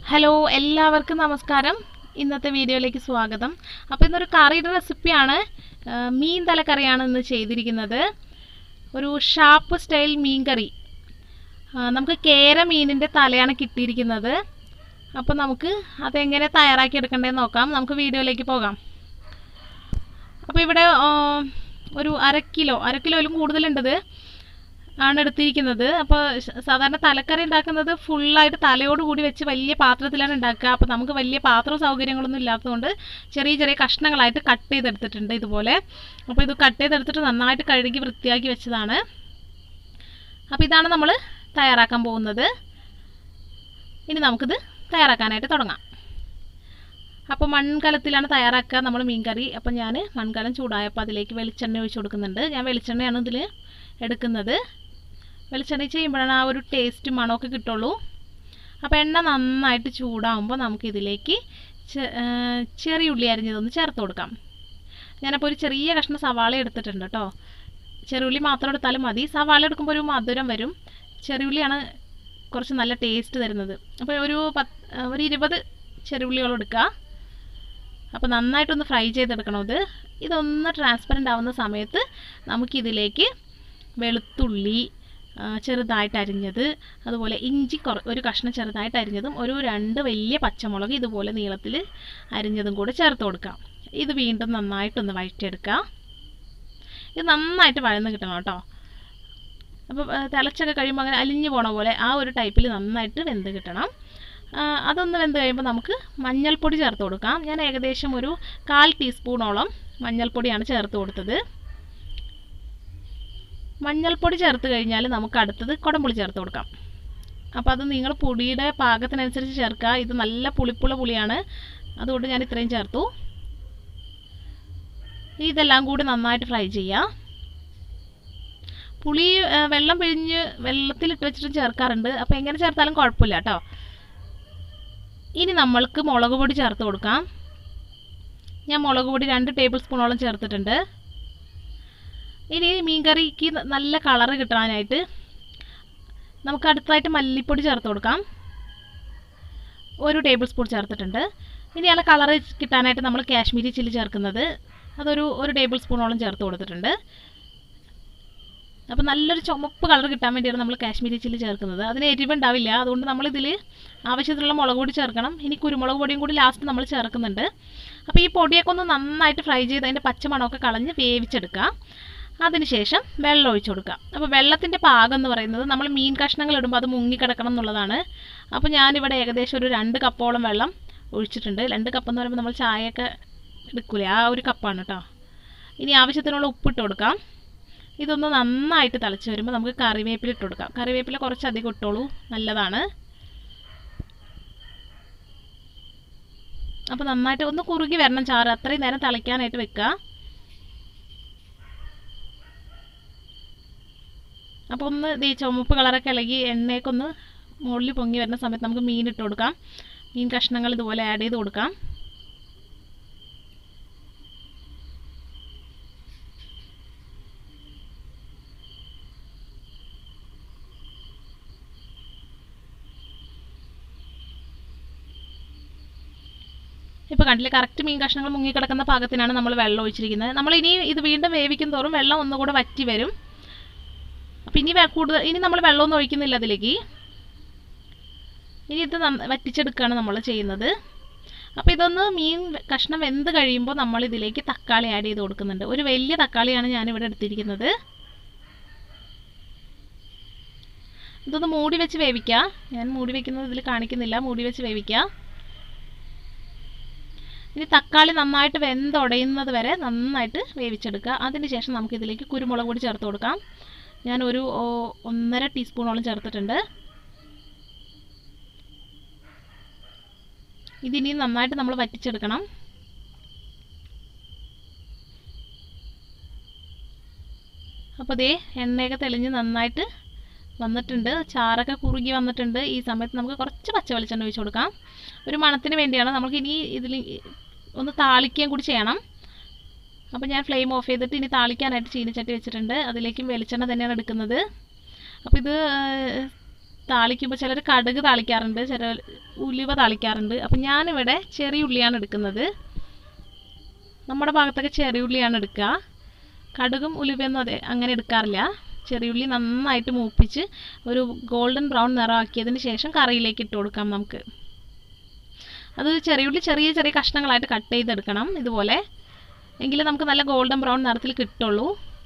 hello എല്ലാവർക്കും നമസ്കാരം ഇന്നത്തെ വീഡിയോയിലേക്ക് സ്വാഗതം അപ്പോൾ ഇന്നൊരു കറിയുടെ റെസിപ്പിയാണ് ആ, മീൻ തലക്കറിയാണ് ഇന്ന് ചെയ്തിരിക്കുന്നത് ഒരു ഷാപ്പ് സ്റ്റൈൽ മീൻ കറി ആ, നമുക്ക് കേര മീനിൻ്റെ തലയാണ് കിട്ടിയിരിക്കുന്നത് അപ്പോൾ നമുക്ക് അതെങ്ങനെ തയ്യാറാക്കി എടുക്കേണ്ടതെന്ന് നോക്കാം നമുക്ക് വീഡിയോയിലേക്ക് പോകാം അപ്പോൾ ഇവിടെ ആ, ഒരു അര കിലോ അര കിലോയിലും കൂടുതലുണ്ടത് ആണ് എടുത്തിരിക്കുന്നത് അപ്പോൾ സാധാരണ തലക്കറി ഉണ്ടാക്കുന്നത് ഫുള്ളായിട്ട് തലയോട് കൂടി വെച്ച് വലിയ പാത്രത്തിലാണ് ഉണ്ടാക്കുക അപ്പോൾ നമുക്ക് വലിയ പാത്രവും സൗകര്യങ്ങളൊന്നും ഇല്ലാത്തതുകൊണ്ട് ചെറിയ ചെറിയ കഷ്ണങ്ങളായിട്ട് കട്ട് ചെയ്തെടുത്തിട്ടുണ്ട് ഇതുപോലെ അപ്പോൾ ഇത് കട്ട് ചെയ്തെടുത്തിട്ട് നന്നായിട്ട് കഴുകി വൃത്തിയാക്കി വെച്ചതാണ് അപ്പോൾ ഇതാണ് നമ്മൾ തയ്യാറാക്കാൻ പോകുന്നത് ഇനി നമുക്കിത് തയ്യാറാക്കാനായിട്ട് തുടങ്ങാം അപ്പോൾ മൺകലത്തിലാണ് തയ്യാറാക്കുക നമ്മൾ മീൻകറി അപ്പോൾ ഞാൻ മൺകലം ചൂടായപ്പോൾ അതിലേക്ക് വെളിച്ചെണ്ണ ഒഴിച്ച് കൊടുക്കുന്നുണ്ട് ഞാൻ വെളിച്ചെണ്ണയാണ് ഇതിൽ എടുക്കുന്നത് വെളിച്ചെണ്ണ ചെയ്യുമ്പോഴാണ് ആ ഒരു ടേസ്റ്റ് മണമൊക്കെ കിട്ടുള്ളൂ അപ്പോൾ എണ്ണ നന്നായിട്ട് ചൂടാകുമ്പോൾ നമുക്കിതിലേക്ക് ചെ- ആ, ചെറിയ ഉള്ളി അരിഞ്ഞതൊന്ന് ചേർത്ത് കൊടുക്കാം ഞാനപ്പോൾ ഒരു ചെറിയ കഷ്ണം സവാള എടുത്തിട്ടുണ്ട് കേട്ടോ ചെറുള്ളി മാത്രം എടുത്താലും മതി സവാള എടുക്കുമ്പോൾ ഒരു മധുരം വരും ചെറിയുള്ളിയാണ് കുറച്ച് നല്ല ടേസ്റ്റ് തരുന്നത് അപ്പോൾ ഒരു പത്ത് ആ, ഒരു ഇരുപത് ചെറുള്ളികൾ എടുക്കുക അപ്പോൾ നന്നായിട്ടൊന്ന് ഫ്രൈ ചെയ്തെടുക്കണം ഇത് ഇതൊന്ന് ട്രാൻസ്പെറൻ്റ് ആവുന്ന സമയത്ത് നമുക്കിതിലേക്ക് വെളുത്തുള്ളി ആ, ചെറുതായിട്ട് അരിഞ്ഞത് അതുപോലെ ഇഞ്ചി കുറ ഒരു കഷ്ണം ചെറുതായിട്ട് അരിഞ്ഞതും ഒരു രണ്ട് വലിയ പച്ചമുളക് ഇതുപോലെ നീളത്തിൽ അരിഞ്ഞതും കൂടെ ചേർത്ത് കൊടുക്കാം ഇത് വീണ്ടും നന്നായിട്ടൊന്ന് വഴറ്റിയെടുക്കുക ഇത് നന്നായിട്ട് വഴന്ന് കിട്ടണം കേട്ടോ അപ്പോൾ ആ, തിളച്ചൊക്കെ കഴിയുമ്പോൾ അങ്ങനെ അലിഞ്ഞു പോണ പോലെ ആ ഒരു ടൈപ്പിൽ നന്നായിട്ട് വെന്ത് കിട്ടണം ആ, അതൊന്ന് വെന്ത് കഴിയുമ്പോൾ നമുക്ക് മഞ്ഞൾപ്പൊടി ചേർത്ത് കൊടുക്കാം ഞാൻ ഏകദേശം ഒരു കാൽ ടീസ്പൂണോളം മഞ്ഞൾപ്പൊടിയാണ് ചേർത്ത് കൊടുത്തത് മഞ്ഞൾപ്പൊടി ചേർത്ത് കഴിഞ്ഞാൽ നമുക്ക് അടുത്തത് കുടംപുളി ചേർത്ത് കൊടുക്കാം അപ്പോൾ അത് നിങ്ങൾ പൊടിയുടെ പാകത്തിനനുസരിച്ച് ചേർക്കുക ഇത് നല്ല പുളിപ്പുള്ള പുളിയാണ് അതുകൊണ്ട് ഞാൻ ഇത്രയും ചേർത്തു ഇനി ഇതെല്ലാം കൂടി നന്നായിട്ട് ഫ്രൈ ചെയ്യുക പുളി ആ, വെള്ളം പിഴിഞ്ഞ് വെള്ളത്തിലിട്ട് വെച്ചിട്ട് ചേർക്കാറുണ്ട് അപ്പോൾ എങ്ങനെ ചേർത്താലും കുഴപ്പമില്ല കേട്ടോ ഇനി നമ്മൾക്ക് മുളക് പൊടി ചേർത്ത് കൊടുക്കാം ഞാൻ മുളക് പൊടി രണ്ട് ടേബിൾ സ്പൂണോളം ചേർത്തിട്ടുണ്ട് ഇനി മീൻ കറിക്ക് ന- നല്ല കളറ് കിട്ടാനായിട്ട് നമുക്ക് അടുത്തതായിട്ട് മല്ലിപ്പൊടി ചേർത്ത് കൊടുക്കാം ഒരു ടേബിൾ സ്പൂൺ ചേർത്തിട്ടുണ്ട് ഇനിയാണ് കളറ് കിട്ടാനായിട്ട് നമ്മൾ കാശ്മീരി ചില്ലി ചേർക്കുന്നത് അതൊരു ഒരു ടേബിൾ സ്പൂണോളം ചേർത്ത് കൊടുത്തിട്ടുണ്ട് അപ്പോൾ നല്ലൊരു ചുമപ്പ് കളർ കിട്ടാൻ വേണ്ടിയാണ് നമ്മൾ കാശ്മീരി ചില്ലി ചേർക്കുന്നത് അതിന് എരിവുണ്ടാവില്ല അതുകൊണ്ട് നമ്മളിതിൽ ആവശ്യത്തിനുള്ള മുളക് പൊടി ചേർക്കണം ഇനി കുരുമുളക് പൊടിയും കൂടി ലാസ്റ്റ് നമ്മൾ ചേർക്കുന്നുണ്ട് അപ്പോൾ ഈ പൊടിയൊക്കെ ഒന്ന് നന്നായിട്ട് ഫ്രൈ ചെയ്ത് അതിൻ്റെ പച്ചമണമൊക്കെ കളഞ്ഞ് വേവിച്ചെടുക്കുക അതിനുശേഷം വെള്ളം ഒഴിച്ചു കൊടുക്കുക അപ്പോൾ വെള്ളത്തിൻ്റെ പാകം എന്ന് പറയുന്നത് നമ്മൾ മീൻ കഷ്ണങ്ങൾ ഇടുമ്പോൾ അത് മുങ്ങിക്കിടക്കണം എന്നുള്ളതാണ് അപ്പോൾ ഞാനിവിടെ ഏകദേശം ഒരു രണ്ട് കപ്പോളം വെള്ളം ഒഴിച്ചിട്ടുണ്ട് രണ്ട് കപ്പ് എന്ന് പറയുമ്പോൾ നമ്മൾ ചായയൊക്കെ എടുക്കൂലേ ആ ഒരു കപ്പാണ് കേട്ടോ ഇനി ആവശ്യത്തിനുള്ള ഉപ്പിട്ട് കൊടുക്കാം ഇതൊന്ന് നന്നായിട്ട് തിളച്ച് വരുമ്പോൾ നമുക്ക് കറിവേപ്പില ഇട്ട് കൊടുക്കാം കറിവേപ്പില കുറച്ച് അധികം ഇട്ടോളൂ നല്ലതാണ് അപ്പോൾ നന്നായിട്ട് ഒന്ന് കുറുകി വരണം ചാറ് അത്രയും നേരം തിളയ്ക്കാനായിട്ട് വെക്കുക അപ്പോൾ ഒന്ന് ദേ ചുമപ്പ് കളറൊക്കെ ഇളകി എണ്ണയൊക്കെ ഒന്ന് മുകളിൽ പൊങ്ങി വരുന്ന സമയത്ത് നമുക്ക് മീൻ ഇട്ട് കൊടുക്കാം മീൻ കഷ്ണങ്ങൾ ഇതുപോലെ ആഡ് ചെയ്ത് കൊടുക്കാം ഇപ്പോൾ കണ്ടില്ലേ കറക്റ്റ് മീൻ കഷ്ണങ്ങൾ മുങ്ങിക്കിടക്കുന്ന പാകത്തിനാണ് നമ്മൾ വെള്ളം ഒഴിച്ചിരിക്കുന്നത് നമ്മൾ ഇനി ഇത് വീണ്ടും വേവിക്കും തോറും വെള്ളം ഒന്നുകൂടെ വറ്റി വരും അപ്പം ഇനി വെ- കൂടുതൽ ഇനി നമ്മൾ വെള്ളമൊന്നും ഒഴിക്കുന്നില്ല അതിലേക്ക് ഇനി ഇത് നന്ന- വറ്റിച്ചെടുക്കുകയാണ് നമ്മൾ ചെയ്യുന്നത് അപ്പോൾ ഇതൊന്ന് മീൻ വെ- കഷ്ണം വെന്ത് കഴിയുമ്പോൾ നമ്മൾ ഇതിലേക്ക് തക്കാളി ആഡ് ചെയ്ത് കൊടുക്കുന്നുണ്ട് ഒരു വലിയ തക്കാളിയാണ് ഞാനിവിടെ എടുത്തിരിക്കുന്നത് ഇതൊന്ന് മൂടി വെച്ച് വേവിക്കുക ഞാൻ മൂടി വെക്കുന്നത് ഇതിൽ കാണിക്കുന്നില്ല മൂടി വെച്ച് വേവിക്കുക ഇനി തക്കാളി നന്നായിട്ട് വെന്തുടയുന്നത് വരെ നന്നായിട്ട് വേവിച്ചെടുക്കുക അതിന് ശേഷം നമുക്ക് ഇതിലേക്ക് കുരുമുളക് പൊടി ചേർത്ത് കൊടുക്കാം ഞാൻ ഒരു ഓ, ഒന്നര ടീസ്പൂണോളം ചേർത്തിട്ടുണ്ട് ഇതിനി നന്നായിട്ട് നമ്മൾ വറ്റിച്ചെടുക്കണം അപ്പോൾ ദേ എണ്ണയൊക്കെ തെളിഞ്ഞ് നന്നായിട്ട് വന്നിട്ടുണ്ട് ചാറൊക്കെ കുറുകി വന്നിട്ടുണ്ട് ഈ സമയത്ത് നമുക്ക് കുറച്ച് പച്ച വെളിച്ചെണ്ണ ഒഴിച്ച് കൊടുക്കാം ഒരു മണത്തിന് വേണ്ടിയാണ് നമുക്ക് ഇനി ഇതിൽ ഒന്ന് താളിക്കുകയും കൂടി ചെയ്യണം അപ്പോൾ ഞാൻ ഫ്ലെയിം ഓഫ് ചെയ്തിട്ട് ഇനി താളിക്കാനായിട്ട് ചീനിച്ചട്ടി വെച്ചിട്ടുണ്ട് അതിലേക്കും വെളിച്ചെണ്ണ തന്നെയാണ് എടുക്കുന്നത് അപ്പോൾ ഇത് താളിക്കുമ്പോൾ ചിലർ കടുക് താളിക്കാറുണ്ട് ചിലർ ഉലുവ താളിക്കാറുണ്ട് അപ്പം ഞാനിവിടെ ചെറിയ ഉള്ളിയാണ് എടുക്കുന്നത് നമ്മുടെ ഭാഗത്തൊക്കെ ചെറിയ ഉള്ളിയാണ് എടുക്കുക കടുകും ഉലുവയൊന്നും അതെ അങ്ങനെ എടുക്കാറില്ല ചെറിയുള്ളി നന്നായിട്ട് മൂപ്പിച്ച് ഒരു ഗോൾഡൻ ബ്രൗൺ നിറമാക്കിയതിന് ശേഷം കറിയിലേക്ക് ഇട്ട് കൊടുക്കാം നമുക്ക് അത് ചെറിയുള്ളി ചെറിയ ചെറിയ കഷ്ണങ്ങളായിട്ട് കട്ട് ചെയ്തെടുക്കണം ഇതുപോലെ എങ്കിലേ നമുക്ക് നല്ല ഗോൾഡൻ ബ്രൗൺ നിറത്തിൽ കിട്ടുള്ളൂ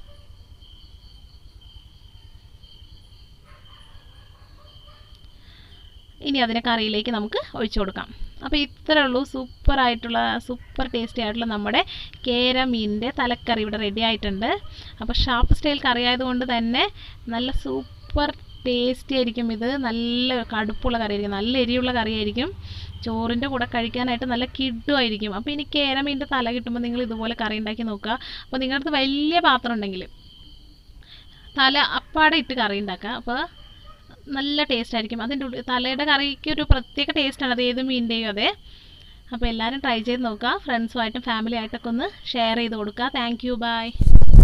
ഇനി അതിനെ കറിയിലേക്ക് നമുക്ക് ഒഴിച്ചു കൊടുക്കാം അപ്പോൾ ഇത്രേ ഉള്ളൂ സൂപ്പർ ആയിട്ടുള്ള സൂപ്പർ ടേസ്റ്റി ആയിട്ടുള്ള നമ്മുടെ കേര മീനിൻ്റെ തലക്കറി ഇവിടെ റെഡി ആയിട്ടുണ്ട് അപ്പോൾ ഷാപ്പ് സ്റ്റൈൽ കറി ആയതുകൊണ്ട് തന്നെ നല്ല സൂപ്പർ ടേസ്റ്റി ആയിരിക്കും ഇത് നല്ല കടുപ്പുള്ള കറിയായിരിക്കും നല്ല എരിയുള്ള കറിയായിരിക്കും ചോറിൻ്റെ കൂടെ കഴിക്കാനായിട്ട് നല്ല കിഡുമായിരിക്കും അപ്പോൾ ഇനി കേര മീനിൻ്റെ തല കിട്ടുമ്പോൾ നിങ്ങൾ ഇതുപോലെ കറി ഉണ്ടാക്കി നോക്കുക അപ്പോൾ നിങ്ങളുടെ അടുത്ത് വലിയ പാത്രം ഉണ്ടെങ്കിൽ തല അപ്പാടെ ഇട്ട് കറി ഉണ്ടാക്കുക അപ്പോൾ നല്ല ടേസ്റ്റ് ആയിരിക്കും അതിൻ്റെ ഉള്ളിൽ തലയുടെ കറിക്ക് ഒരു പ്രത്യേക ടേസ്റ്റാണ് അത് ഏത് മീനിൻ്റെയും അതെ അപ്പോൾ എല്ലാവരും ട്രൈ ചെയ്ത് നോക്കുക ഫ്രണ്ട്സുമായിട്ടും ഫാമിലി ആയിട്ടൊക്കെ ഒന്ന് ഷെയർ ചെയ്ത് കൊടുക്കുക താങ്ക് യു ബൈ